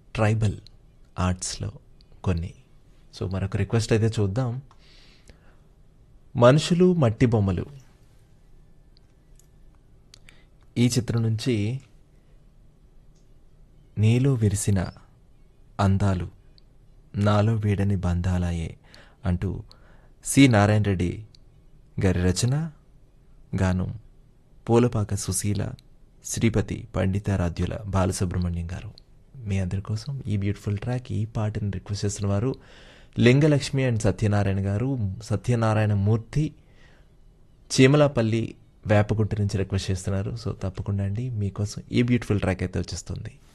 tribal ఆర్ట్స్లో కొన్ని so మరొక request అయితే చూద్దాం మనుషులు మట్టి బొమ్మలు ఈ చిత్రం నుంచి నీలో విరిసిన అందాలు నాలో వీడని బంధాలయే అంటూ సి నారాయణ రెడ్డి గారి రచన గానం పూలపాక సుశీల శ్రీపతి పండితారాధ్యుల బాలసుబ్రహ్మణ్యం గారు మీ అందరి కోసం ఈ బ్యూటిఫుల్ ట్రాక్ ఈ పాటని రిక్వెస్ట్ చేస్తున్న వారు లింగలక్ష్మి అండ్ సత్యనారాయణ గారు సత్యనారాయణ మూర్తి చీమలాపల్లి వేపగుట్ట నుంచి రిక్వెస్ట్ చేస్తున్నారు సో తప్పకుండా అండి మీకోసం ఈ బ్యూటిఫుల్ ట్రాక్ అయితే వచ్చేస్తుంది